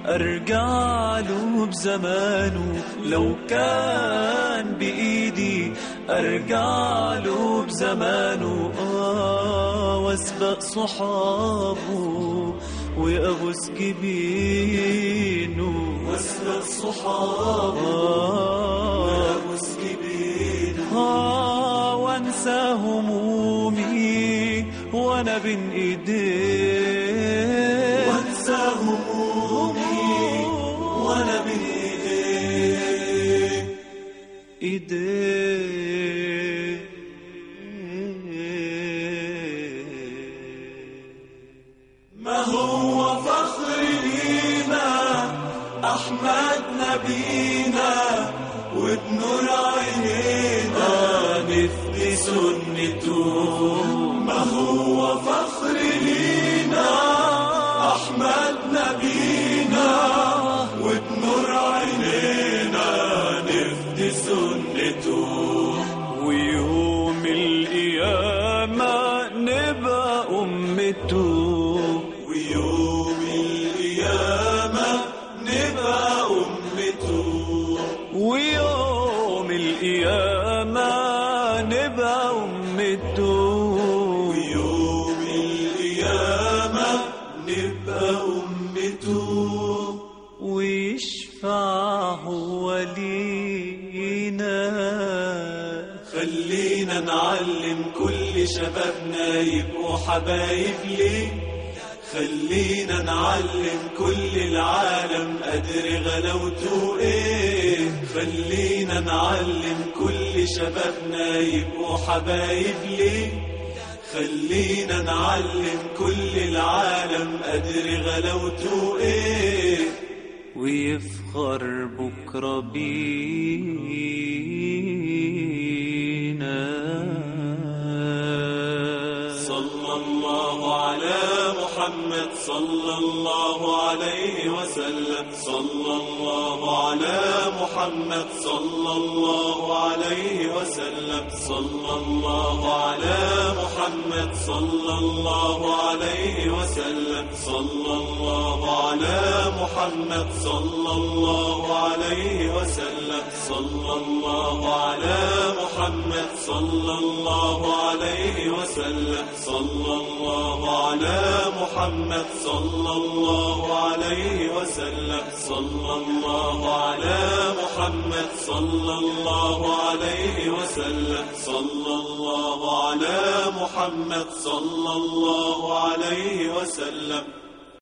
أرجع له بزمانه لو كان بإيدي أرجع له بزمانه آه وأسبق صحابه وأبوس جبينه وأسبق صحابه وأبوس جبينه آه وأنسى همومي وأنا بين إيديه وأنسى همومي وأنا بين إيديه إيديه ما هو فخر لينا أحمد نبينا وبنور عينينا نفدي سنته ما هو فخر لينا أحمد نبينا وبنور عينينا نفدي سنته ويوم القيامة نبقى أمته ويوم القيامة نبقى أمته ويوم القيامة نبقى أمته ويوم القيامة نبقى أمته ويشفع هو لينا خلينا نعلم كل شبابنا يبقوا حبايب ليه خلينا نعلم كل العالم قدر غلاوته ايه خلينا نعلم كل شبابنا يبقوا حبايب ليه خلينا نعلم كل العالم قدر غلاوته ايه ويفخر بكرة بينا صلى الله على محمد صلى الله عليه وسلم صلى الله على محمد صلى الله عليه وسلم صلى الله على محمد صلى الله عليه وسلم صلى الله على محمد صلى الله عليه وسلم صلى الله على محمد صلى الله عليه وسلم صلى الله على محمد صلى الله عليه وسلم صلى الله على محمد صلى الله عليه وسلم صلى الله على محمد صلى الله عليه وسلم